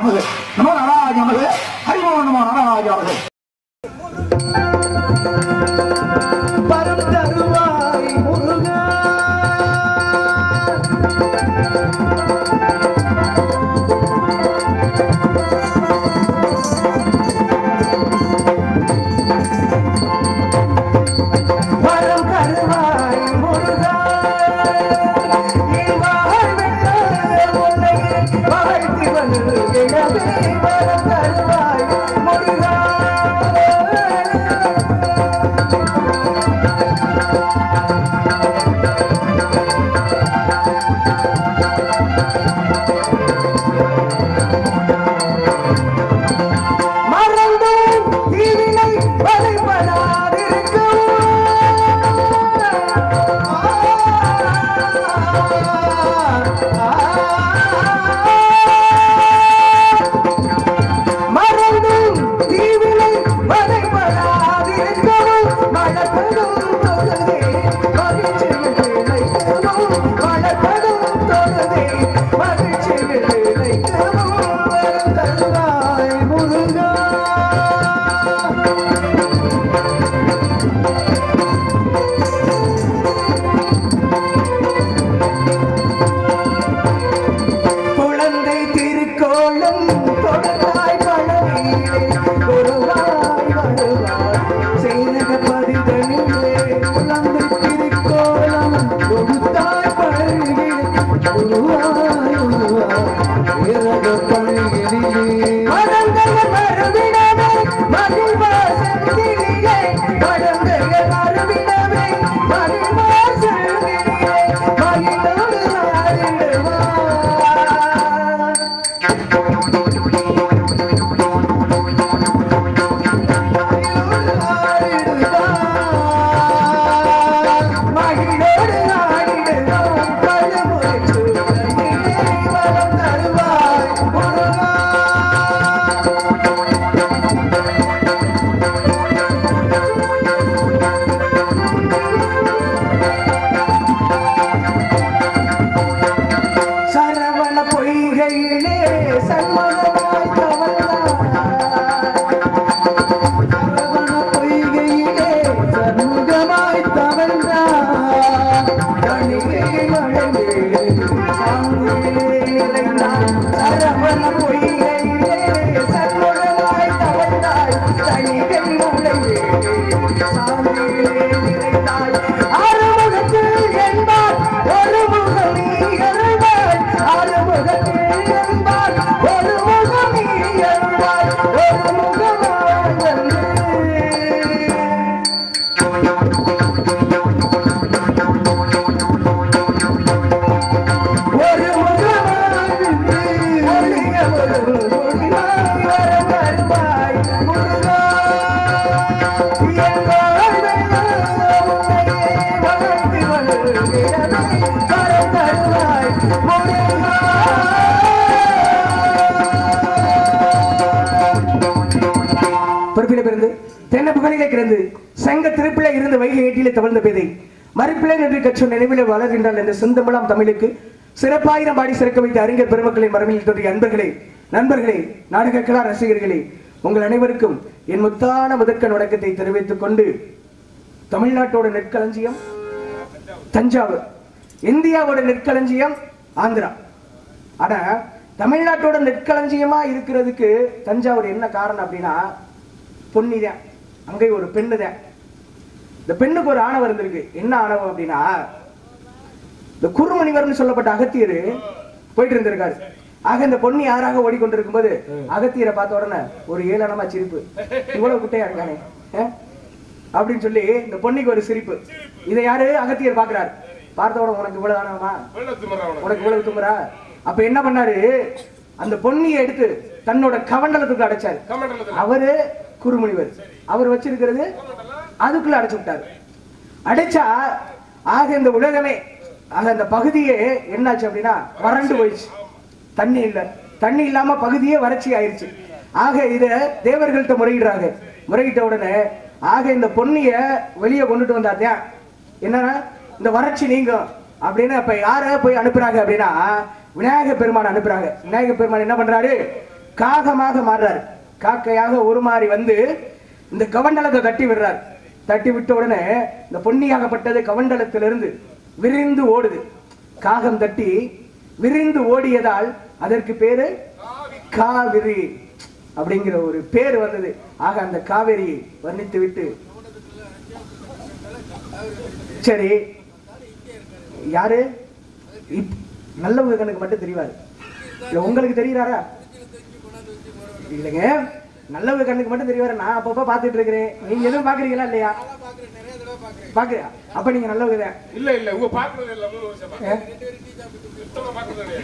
நமது நம நாராஜ நமது ஹரிமோ நம நாராஜ அவர்கள் வரம் தருவாய் முருகா வரம் தருவாய் முருகா என் வாழ்வெல்லாம் உன்னை வாழ்த்தி வருகிறவே வரம் தருவாய் முருகா மறந்தும் தீவினை வழிபடாதிருக்கவும் மறந்தும் தீவினை வழிபடாதிருக்கவும் மலர்ப்பதும் தொழுதே மகிழ்ச்சியில் இணைக்கவும் மலர்ப்பதும் தொழுதே மகிழ்ச்சியில் இணைக்கவும் வரம் தருவாய் முருகா குழந்தை திருக்கோளம் தொடர்ந்தாய் பழனியிலே குருவாய் வருவாய் சேனக பதிதனிலே குழந்தை திருக்கோளம் கொடுத்தாய் பழனியிலே குருவாய் வருவாய் சேனக பழனியிலே மதங்கள் மறுவிடவே மகிழ்வாசத்திலே மதங்கள் மறுவிடவே மகிழ்வாசத்திலே மகிழ்ந்தோடு ஆடிடுவாய் மகிழோடு ஆடிடுவோம் பழமுறை சூழலிலே வரம் தருவாய் முருகா சரவண பொய்கையிலே சண்முகமாய் தவழ்ந்தாய் சரவண பொய்கையிலே சண்முகமாய் தவழ்ந்தாய் தனியே மழையிலே சாந்தியிலே நிறைந்தாய் சரவண பொய்கையிலே சண்முகமாய் தவழ்ந்தாய் தனிகை மழையிலே சாந்தியிலே நிறைந்தாய் அறுமுகத்தில் என்பார் ஒரு முகம் நீ அருள்வாய் அறுமுகத்தில் என்பார் ஒரு முகம் நீ அருள்வாய் ஒரு முகமாய் வந்து ஒரு முகமாய் வந்து ஒளிய ஒரு ஒளியாய் வரம் வருவாய் முருகா என் வாழ்வெல்லாம் உன்னையே வாழ்த்தி வருகிறதே வரம் தருவாய் முருகா பொறுப்பில பிறந்து தென்ன புகழிலே கிடந்து சங்க திருப்பிலே இருந்து வைகை ஏட்டிலே தவழ்ந்த பேதை மறுப்பிலே என்று கற்று நினைவிலே வளர்கின்றால் என்ற செந்தமிழாம் தமிழுக்கு சிறப்பாயிரம் பாடி சிறக்க வைத்த அறிஞர் பெருமக்களின் மரபில் தோன்றிய அன்பர்களே நண்பர்களே நாடக கலா ரசிகர்களே உங்கள் அனைவருக்கும் என் முத்தான முதற்கண் வணக்கத்தை தெரிவித்துக் கொண்டு தமிழ்நாட்டோட நெற்களஞ்சியம் தஞ்சாவூர் இந்தியாவோட நெற்களஞ்சியம் ஆந்திரா ஆனா தமிழ்நாட்டோட நெற்களஞ்சியமா இருக்கிறதுக்கு தஞ்சாவூர் என்ன காரணம் அப்படின்னா பொன்னி தான் அங்கே ஒரு பெண்ணு தான் இந்த பெண்ணுக்கு ஒரு ஆணவம் இருந்திருக்கு என்ன ஆணவம் அப்படின்னா இந்த குறுமணிவர்னு சொல்லப்பட்ட அகத்தியர் போயிட்டு இருந்திருக்காரு ஆக இந்த பொன்னி யாராக ஓடிக்கொண்டிருக்கும் போது அகத்தியரை பார்த்த உடனே ஒரு ஏளனமா சிரிப்பு இவ்வளவு குட்டையா இருக்கானே அஹ்? அப்படின்னு சொல்லி இந்த பொன்னிக்கு ஒரு சிரிப்பு இதை யாரு அகத்தியர் பாக்குறாரு பார்த்த உடனே உனக்கு இவ்வளவு ஆணவமா உனக்கு இவ்வளவு தும்புறா அப்ப என்ன பண்ணாரு அந்த பொன்னியை எடுத்து தன்னோட கவண்டலத்துக்கு அடைச்சாரு அவரு குறுமுனிவர் அவர் வச்சிருக்கிறது அதுக்குள்ள அடைச்சு விட்டாரு அடைச்சா ஆக இந்த உலகமே ஆக இந்த பகுதியே என்னாச்சு அப்படின்னா வறண்டு போயிடுச்சு தண்ணி இல்ல தண்ணி இல்லாம பகுதியே வறட்சி ஆயிருச்சு ஆக இத தேவர்கள்ட்ட முறையிடுறாங்க முறையிட்ட உடனே ஆக இந்த பொன்னிய வெளியே கொண்டுட்டு வந்தாத்தான் என்னன்னா இந்த வறட்சி நீங்கும் அப்படின்னு அப்ப யார போய் அனுப்புறாங்க அப்படின்னா விநாயக பெருமான் அனுப்புறாங்க விநாயக பெருமான் என்ன பண்றாரு காகமாக மாறுறாரு காக்கையாக உருமாறி வந்து இந்த கவண்டலத்தை தட்டி விடுறார் தட்டி விட்ட உடனே இந்த பொன்னியாகப்பட்டது கவண்டலத்திலிருந்து விரிந்து ஓடுது காகம் தட்டி விரிந்து ஓடியதால் அதற்கு பேரு காவிரி அப்படிங்கிற ஒரு பேர் வந்தது ஆக அந்த காவேரியை வர்ணித்து விட்டு சரி யாரு இப்- நல்லவங்க கண்ணுக்கு மட்டும் தெரியாது இல்ல உங்களுக்கு தெரியுறாரா இல்லைங்க நல்லவங்க கண்ணுக்கு மட்டும் தெரியாரு நான் அப்பப்ப பாத்துட்டு இருக்கிறேன் நீங்க எதுவும் பாக்குறீங்களா இல்லையா பாக்குறியா அப்ப நீங்க நல்லவங்க தான் இல்ல இல்ல உங்க பாக்குறது இல்ல மூணு வருஷமா ஏ? சுத்தமா பாக்குறது கிடையாது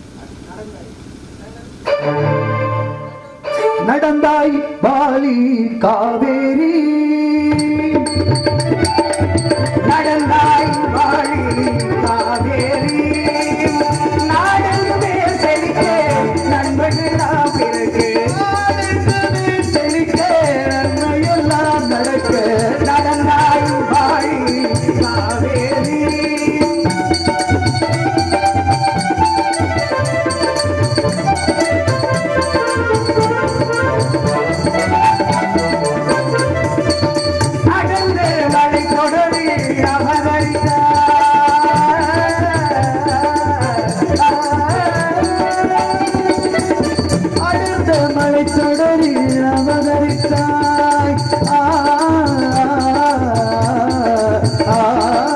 நடந்தாய் வாலி காவேரி நடந்தாய் வாழி காவேரி நாடெங்குமே செழிக்க நண்பர்களாம் பிறகு செழிக்க நன்மையெல்லாம் நடக்க நடந்தாய் வாழி காவேரி அகன்று மழை தொடரி அவதரித்தார் அடுத்த மழை தொடரி அவதரித்தாய் ஆ, ஆ, ஆ.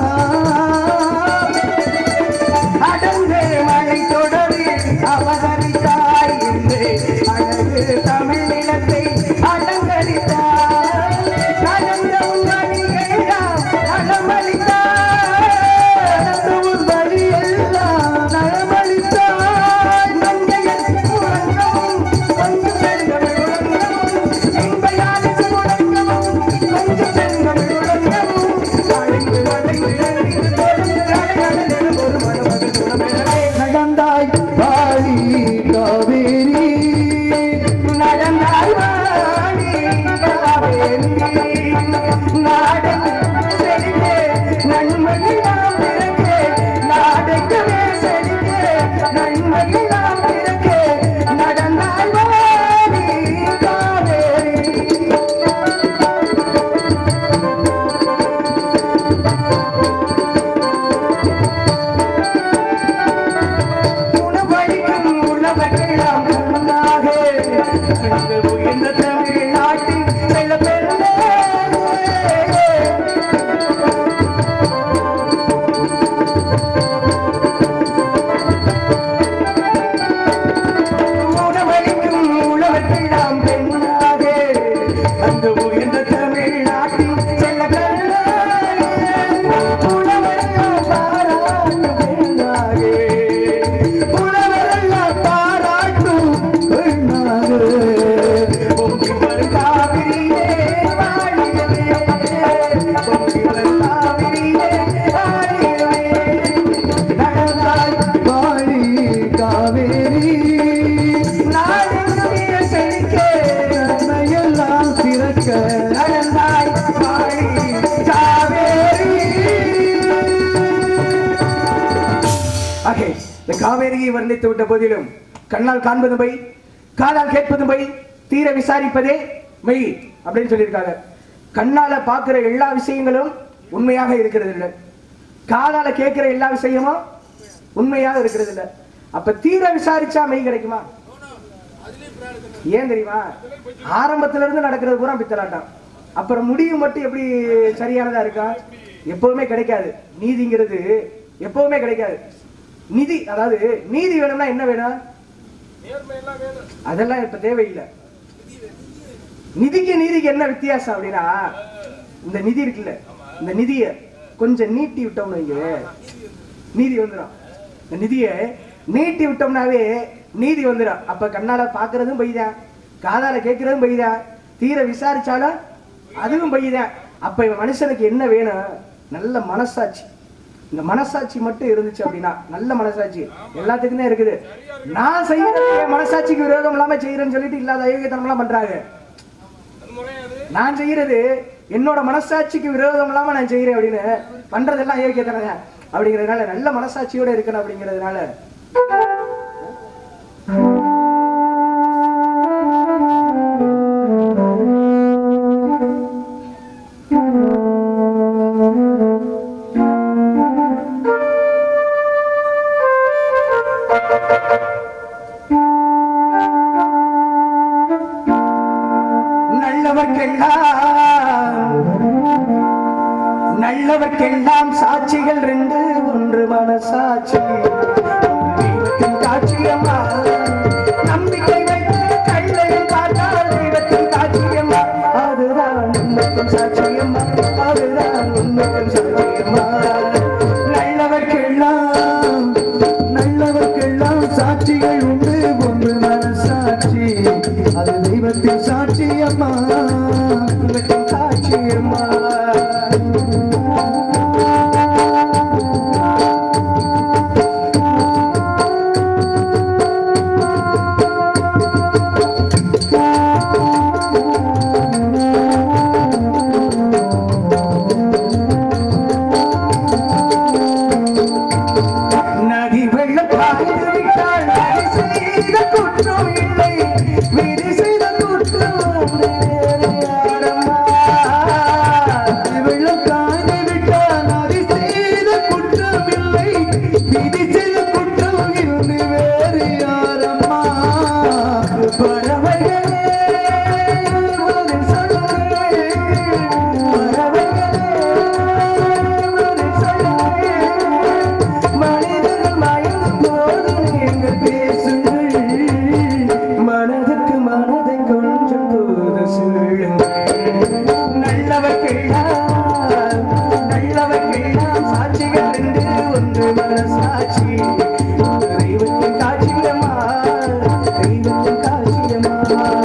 அடங்கு மழை தொடரி அவதரித்தாய் என்று அழகு தமிழ் நிலத்தை அலங்கரித்தாய் அடங்க உங்களிடம் அலமளித்தாய் நடந்தவர் வழியெல்லாம் நலமளித்தாய். மங்கையர் முழங்கவும் கொஞ்சம் செங்கமிழ் முழங்கவும் எங்கையாருக்கு முழங்கவும் கொஞ்சம் செங்கமிழ் முழங்கவும் அழைந்து அழைந்து அழைந்து தொடர்ந்து அடையாள ஒரு மணமகள் குணமெனவே நடந்தாய் வாழி காவேரி நடந்தாய் வாடி காவேரி. நாடெங்கு செழிக்க நன்மையெல்லாம் பிறக்க. நாடெங்குமே செழிக்க நன்மையெல்லாம் பிறக்க. நடந்தாய் வாடி காவேரி. உணவளிக்கும் உணவெல்லாம் கண்ணாக அந்த உயர்ந்த தமிழ்நாட்டின் செல்ல பெருமே உணவளிக்கும் உணவெல்லாம் பெண்ணாக அந்த உயர்ந்த தமிழ்நாட்டின் செல்ல பெருமே உணவெல்லாம் பாராட்டும் பெண்ணாக உணவரெல்லாம் பாராட்டும் பெண்ணாக. பொங்கி வரும் காவிரியே வாழியவே. பொங்கி வரும் காவிரியே வாழியவே. நடந்தாய் வாழி காவேரி நாடெங்குமே செழிக்க நன்மையெல்லாம் சிறக்க நடந்தாய் வாழி காவேரி. ஆகே, இந்த காவேரியை வர்ணித்து விட்ட போதிலும் கண்ணால் காண்பதும் பை காதால் கேட்பதும் பை தீர விசாரிப்பதே மெய் அப்படின்னு சொல்லியிருக்காங்க கண்ணால பார்க்கிற எல்லா விஷயங்களும் உண்மையாக இருக்கிறது இல்லை காதால கேட்கிற எல்லா விஷயமும் உண்மையாக இருக்கிறது இல்லை அப்ப தீர விசாரிச்சா மெய் கிடைக்குமா ஏன் தெரியுமா ஆரம்பத்துல இருந்து நடக்கிறது பூரா பித்தலாட்டம் அப்புறம் முடிவு மட்டும் எப்படி சரியானதா இருக்கா எப்பவுமே கிடைக்காது நீதிங்கிறது எப்பவுமே கிடைக்காது நிதி அதாவது நீதி வேணும்னா என்ன வேணும் நேர்மையெல்லாம் வேணும் அதெல்லாம் இப்ப தேவையில்லை நிதிக்கு நீதிக்கு என்ன வித்தியாசம் அப்படின்னா இந்த நிதி இருக்குல்ல இந்த நிதிய கொஞ்சம் நீட்டி விட்டோம்னு வைங்க நீதி வந்துடும் இந்த நிதியை நீட்டி விட்டோம்னாவே நீதி வந்துடும் அப்ப கண்ணால பாக்குறதும் பொய்தான் காதால கேட்கறதும் பொய்தான் தீர விசாரிச்சாலும் அதுவும் பொய்தான் அப்ப இவன் மனுஷனுக்கு என்ன வேணும் நல்ல மனசாட்சி இந்த மனசாட்சி மட்டும் இருந்துச்சு அப்படின்னா நல்ல மனசாட்சி எல்லாத்துக்கும் தான் இருக்குது நான் செய்யறது என் மனசாட்சிக்கு விரோதம் இல்லாம செய்யறேன்னு சொல்லிட்டு இல்லாத அயோக்கியத்தனம்லாம் பண்றாங்க அது முறையாது நான் செய்யறது என்னோட மனசாட்சிக்கு விரோதம் இல்லாம நான் செய்யறேன் அப்படின்னு பண்றதெல்லாம் அயோக்கியத்தனங்க அப்படிங்கிறதுனால நல்ல மனசாட்சியோட இருக்கணும் அப்படிங்கிறதுனால நல்லவர்க்கெல்லாம் சாட்சிகள் ரெண்டு ஒன்று மனசாட்சி தெய்வத்தின் காட்சியம்மா நம்பிக்கை வைத்து கண்ணையும் பார்த்தால் தெய்வத்தின் காட்சியம்மா அதுதான் உண்மைக்கும் சாட்சியம்மா அதுதான் உண்மைக்கும் சாட்சியம்மா நல்லவர்க்கெல்லாம் நல்லவர்க்கெல்லாம் சாட்சிகள் உண்டு ஒன்று மனசாட்சி அது தெய்வத்தின் சாட்சி அம்மா தெய்வத்தின் காட்சியம்மா நதி வெள்ளம் பாய்ந்து விட்டால் நதி செய்த குற்றம் இல்லை விதி செய்த குற்றம் வேறு யாரம்மா? வெள்ளம் காய்ந்து விட்டால் நதி செய்த குற்றம் இல்லை விதி செய்த குற்றம் இன்று வேறு யாரம்மா பறவைகளே, பதில் சொல்லுங்கள். பறவைகளே, பதில் சொல்லுங்கள். மனிதர்கள் மயங்கும் போது நீங்கள் பேசுங்கள் மனதுக்கு மனதை கொஞ்சம் தூது சொல்லுங்கள் நல்லவர்க்கெல்லாம் நல்லவர்க்கெல்லாம் சாட்சிகள் ரெண்டு ஒன்று மனசாட்சி தெய்வத்தின் காட்சியம்மா தெய்வத்தின் காட்சியம்மா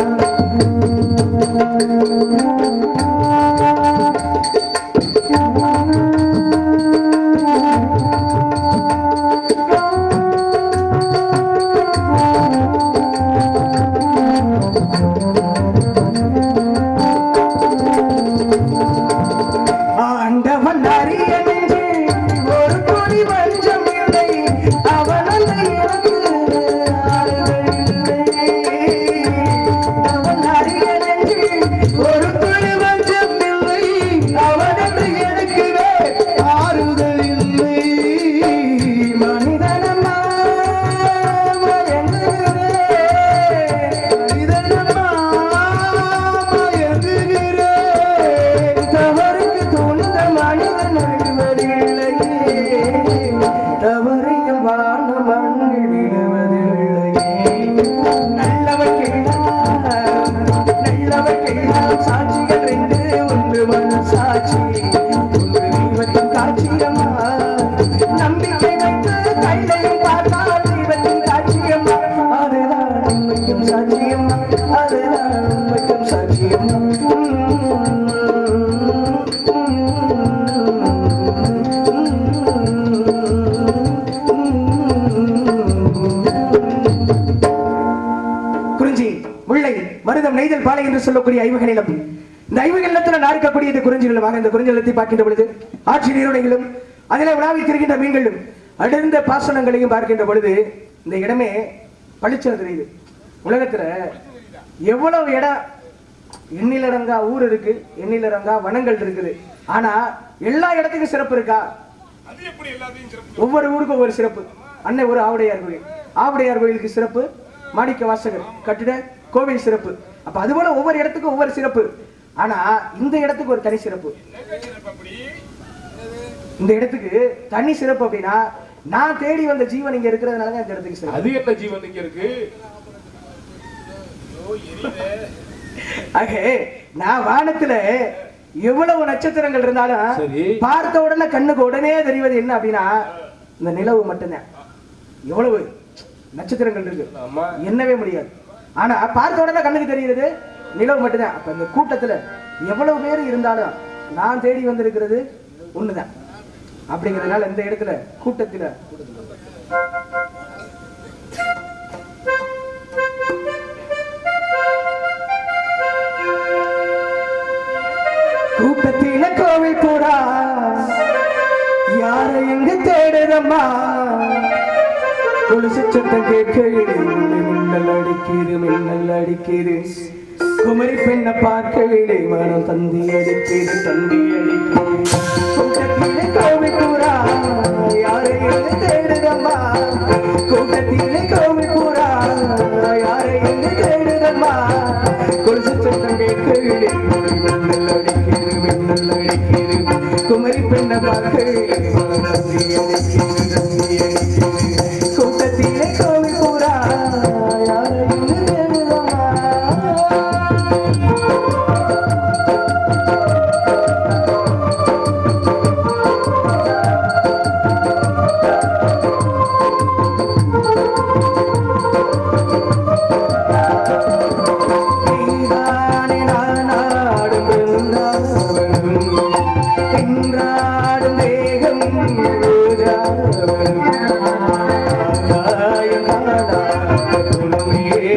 ஆண்டவன் அறிய நெஞ்சு ஒரு துளி வஞ்சம் இல்லை அவன் அந்த எனக்கு ஆறுதல் இல்லை. அவன் அறிய நெஞ்சு ஒரு துளி வஞ்சம் இல்லை அவன் என்று எனக்கு ஆறுதல் இல்லை மனிதனம்மா மயங்குகிறேன். இதனம்மா மயங்குகிறேன் தவறுக்கு துணிந்த மனிதன் அழிவதில்லையே தவறையும் வாழ மண்ணில் விழுவதில்லையே நல்லவர்க்கெல்லாம் நல்லவர்க்கெல்லாம் சாட்சிகள் ரெண்டு ஒன்று மனசாட்சி ஒன்று தெய்வத்தின் காட்சியம்மா நம்பிக்கை வைத்து கையிலையும் பார்த்தால் தெய்வத்தின் காட்சியம்மா அதுதான் உண்மைக்கும் சாட்சியம்மா அதுதான் உண்மைக்கும் சாட்சியம் குறிஞ்சி முல்லை மருதம் நெய்தல் பாலை என்று சொல்லக்கூடிய ஐவக நிலம் இந்த ஐவக நிலத்துல நாற்கக்கூடியது குறிஞ்சி நிலமாக இந்த குறிஞ்சி நிலத்தை பார்க்கின்ற பொழுது ஆட்சி நீரோடைகளும் அதில் உலாவி திரிகின்ற மீன்களும் அடர்ந்த பாசனங்களையும் பார்க்கின்ற பொழுது இந்த இடமே பளிச்சல் தெரியுது உலகத்துல எவ்வளவு இடம் எண்ணிலடங்கா ஊர் இருக்கு எண்ணிலடங்கா வனங்கள் இருக்குது ஆனா எல்லா இடத்துக்கும் சிறப்பு இருக்கா அது எப்படி எல்லாத்தையும் சிறப்பு ஒவ்வொரு ஊருக்கும் ஒவ்வொரு சிறப்பு அன்னை ஒரு ஆவுடையார் கோயில் ஆவுடையார் கோயிலுக்கு சிறப்பு மாணிக்க வாசகர் கட்டிட கோவில் சிறப்பு அப்ப அது போல ஒவ்வொரு இடத்துக்கும் ஒவ்வொரு சிறப்பு ஆனா இந்த இடத்துக்கு ஒரு தனி சிறப்பு என்ன சிறப்பு அப்படி இந்த இடத்துக்கு தனி சிறப்பு அப்படின்னா நான் தேடி வந்த ஜீவன் இங்க இருக்கிறதுனால தான் இந்த இடத்துக்கு சிறப்பு அது என்ன ஜீவன் இங்க இருக்கு ஐயோ, எரியுதே. ஆக நான் வானத்துல எவ்வளவு நட்சத்திரங்கள் இருந்தாலும் சரி. பார்த்த உடனே கண்ணுக்கு உடனே தெரிவது என்ன அப்படின்னா இந்த நிலவு மட்டும்தான் எவ்வளவு நட்சத்திரங்கள் இருக்கு ஆமா எண்ணவே முடியாது ஆனா பார்த்த உடனே கண்ணுக்கு தெரிகிறது நிலவு மட்டும்தான் அப்ப இந்த கூட்டத்துல எவ்வளவு பேர் இருந்தாலும் நான் தேடி வந்திருக்கிறது ஒண்ணுதான் அப்படிங்கிறதுனால இந்த இடத்துல கூட்டத்துல கூட்டத்தில கோவில் போடா யாரை எங்க தேடுதம்மா கொலுசு சத்தம் கேட்கையிலே மின்னல் அடிக்குது மின்னல் அடிக்குது குமரி பெண்ணை பார்க்கையிலே மனம் தந்தி அடிக்குது தந்தி அடிக்குது கூட்டத்திலே கோவில் பூரா யாரை எங்க தேடுதம்மா கூட்டத்திலே கோவில் பூரா யாரை எங்க தேடுதம்மா கொலுசு சத்தம் கேட்கையிலே மின்னல் அடிக்குது மின்னல் அடிக்குது குமரி பெண்ணை பார்க்க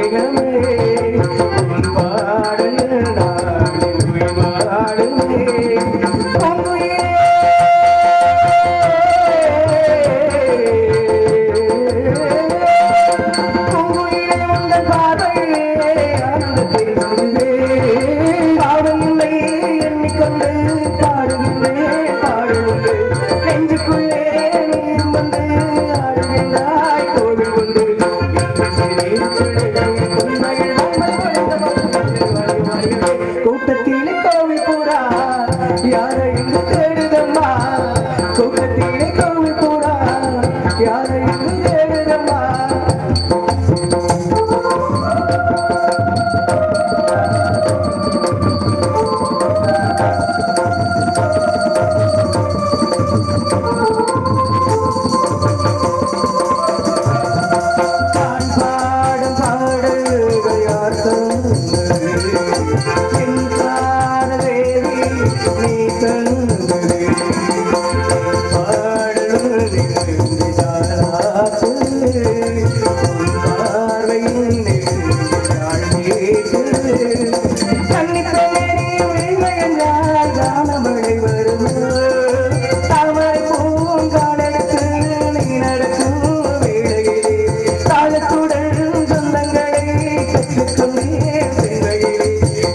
மேகமே உன் பாடல் நாளில் வாடுமே பூங்குயிலே உங்கள் பார்வையிலே ஆனந்தத்தில் சொல்லுவேன். பாவமில்லை எண்ணிக்கொண்டு பாடுகின்றேன், பாடுகின்றேன். நெஞ்சுக்குள்ளே நீயும் வந்து ஆடுகின்றாய் கோவில் கொண்டு. இந்த சிறைக்குள்ளே உண்மையில் வாழ்ந்து வாழ்ந்த வாழ்க்கை கூட்டத்திலே கோவில் பூரா யாரை இங்கு தேடுதம்மா கூட்டத்திலே கோவில் பூரா யாரை இங்கு தேடுதம்மா நான் பாடும் பாடல்கள் யார் தந்தது? என் காதலேவி நீ தந்தது. பாடல்கள் நெஞ்சு தாளாட்டு. உன் பார்வையில் நெஞ்சு தாழ்ந்தேற்று. கன்னிப்பெண்ணே நீ உண்மை என்றால் கானமழை வருமோ? தாமரை பூங்காலெடுத்து நீ நடக்கும் வேளையிலே தாளத்துடன் சொந்தங்களை கற்றுக்கொண்டே பெண்மையிலே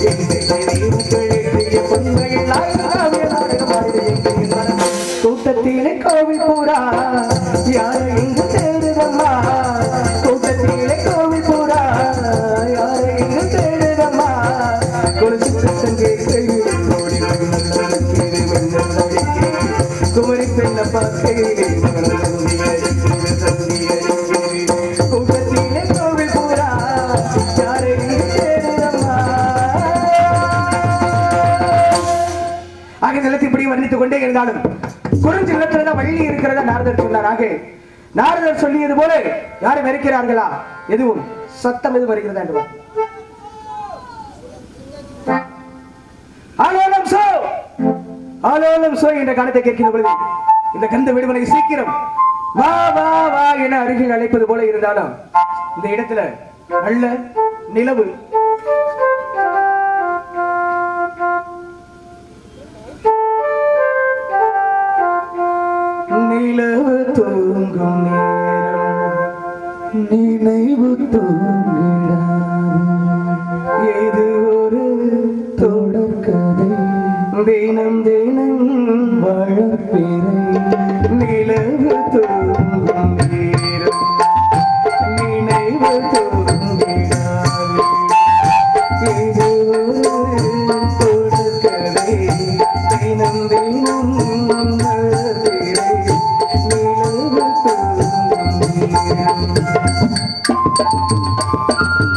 பொன்மையில் ஆயிரம் நாடகமாடிய எங்கள் மனம் கூட்டத்திலே கோவில் பூரா யாரை இங்கு தேடுதம்மா கூட்டத்திலே கோவில் பூரா யாரை இங்கு தேடுதம்மா கொலுசு சத்தம் கேட்கையில் ஓடி வந்து மின்னல் அடிக்கிறது. குமரி பெண்ண பார்க்கையிலே மனம் தந்தி அடிக்கிறது, தந்தி அடிக்கிறது. கூட்டத்திலே கோவில் பூரா யாரை இங்கு தேடுதம்மா ஆக நிலத்தை இப்படி வர்ணித்துக் கொண்டே இருந்தாலும் குறிஞ்சி நிலத்துல வள்ளி இருக்கிறதா நாரதர் சொன்னாராக நாரதர் சொல்லியது போல யாரும் இருக்கிறார்களா எதுவும் சத்தம் எதுவும் வருகிறதா என்று பார். ஆலோலம் சோ ஆலோலம் சோ என்ற காலத்தை கேட்கிற பொழுது இந்த கந்த விடுமலை சீக்கிரம் வா வா வா என அருகில் அழைப்பது போல இருந்தாலும் இந்த இடத்துல நல்ல நிலவு நிலவு தூங்கும் நேரம் நினைவு தூங்கிடாது இது ஒரு தொடர்கதை தினம் தினம் வளர்ப்பிறை நிலவு தூங்கும் நேரம் நினைவு தூங்கிடாது இது ஒரு தொடர்கதை தினம் தினம் மலர்கிறே நிலவு தூங்கும் நேரம்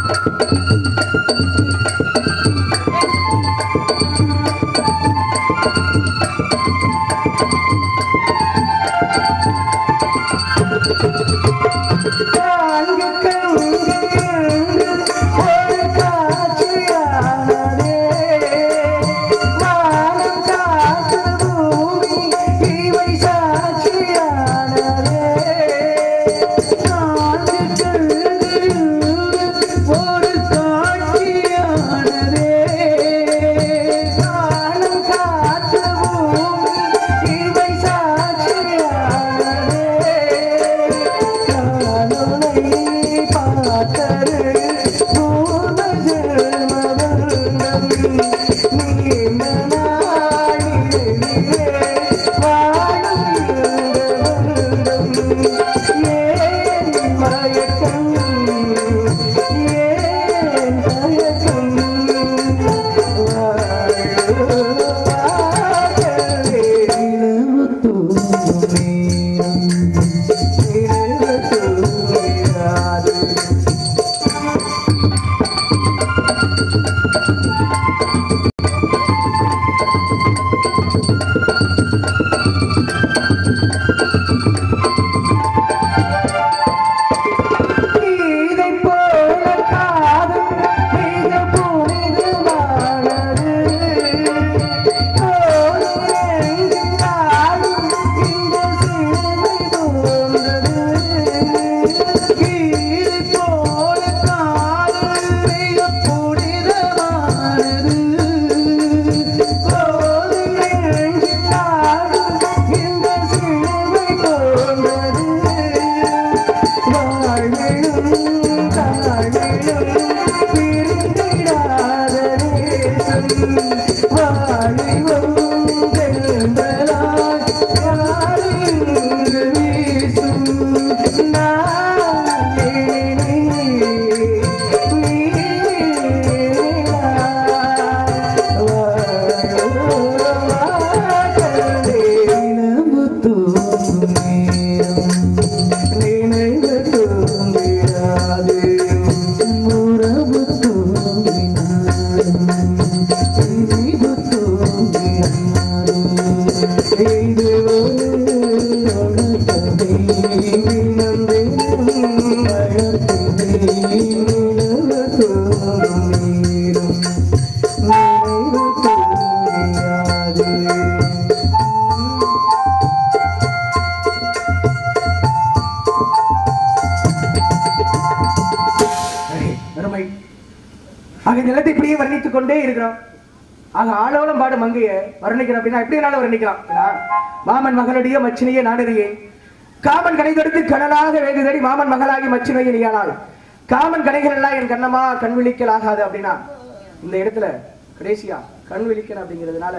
அருமை ஆக நிலத்தை இப்படியே வர்ணித்துக் கொண்டே இருக்கிறோம் ஆக ஆளோളം பாடு மங்கைய வர்ணிக்கிறோம் அப்படின்னா எப்படி வேணாலும் வர்ணிக்கலாம் ஏன்னா, மாமன் மகளுடைய மச்சினையே நாடறியே காமன் கனை தொடுத்து கடலாக வேகு தேடி மாமன் மகளாகி மச்சினையை நீயானால் காமன் கனைகள் எல்லாம் என் கண்ணமா கண் விழிக்கல் ஆகாது அப்படின்னா இந்த இடத்துல கடைசியா கண் விழிக்கல் அப்படிங்கிறதுனால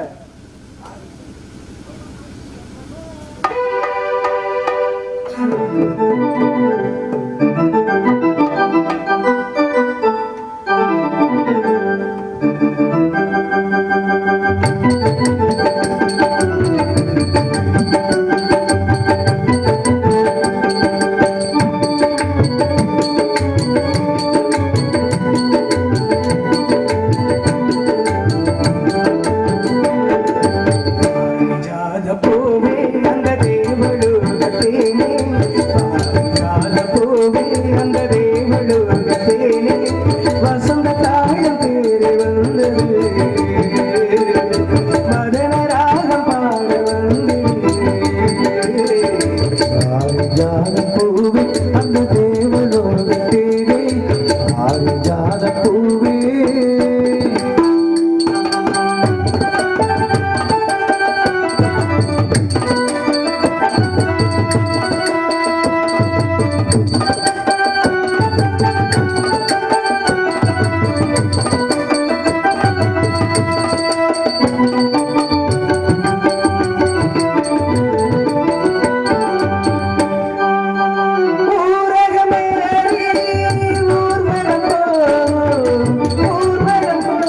பாரிஜாத பூவே அந்த தேவலோக தேனே பாரிஜாத பூவே அந்த தேவலோக தேனே வசந்த தாழம் தேறி வந்தது மதன ராகம் பாட வந்தது பாரிஜாத பூவே அந்த தேவலோக தேனே பாரிஜாத பூவே ஊரகமே ஊர்வலம் போ, ஊர்வலம் போ.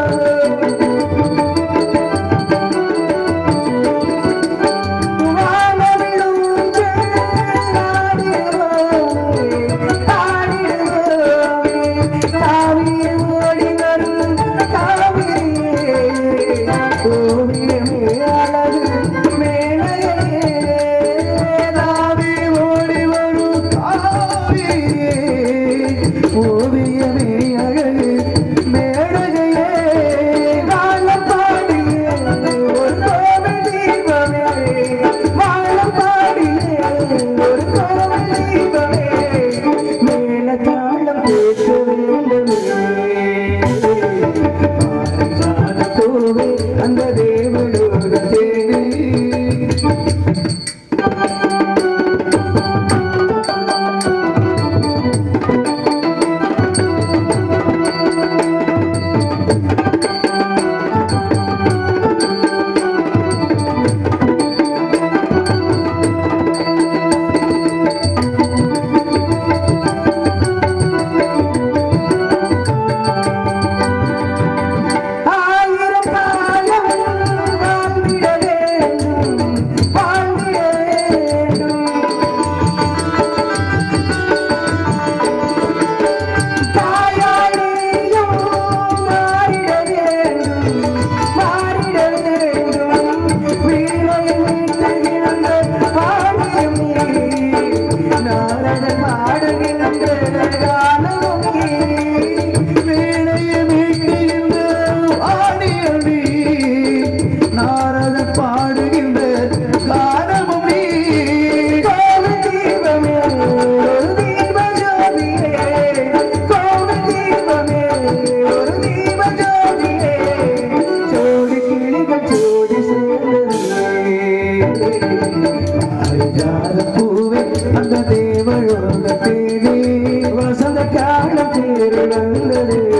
வானவிலும் ஆடிடுவோமே, ஆடிடுவோமே, காவிரி ஓடி வரும் காவிரியே, ஓவியமே அழகு மேலையே, தாவி ஓடி வரும் காவிரியே, ஓவியமே அழகு மேடையே காலம் பாடியே ஒரு கோவில் தீபமே வாழம் பாடியே ஒரு கோவில் தீபமே மேல தாளம் கேட்க வேண்டுமே பாரிஜாத பூவே அந்த தேவலோக தேனே ஆயிரம் காலம் வாழ்ந்திட வேண்டும் வாழ்ந்திட வேண்டும் தாயாடியும் மாறிட வேண்டும் மாறிட வேண்டும் வீணையை மீட்டுகின்ற பாடியும் நீ நாரதன் பாடுகின்ற காலமும் நீ வீணையை மீட்டுகின்ற ஆடியடி நாரத பாடுகின்ற காரணமும் நீ கோவில் தீபமே ஒரு தீப ஜோதியே கோவில் தீபமே ஒரு தீப ஜோதியே ஜோடி கிளிகள் ஜோடி சேர்ந்ததே பாரிஜாத பூவே அந்த தேவலோக தேனே வசந்த காலம் தேர் கிடந்தது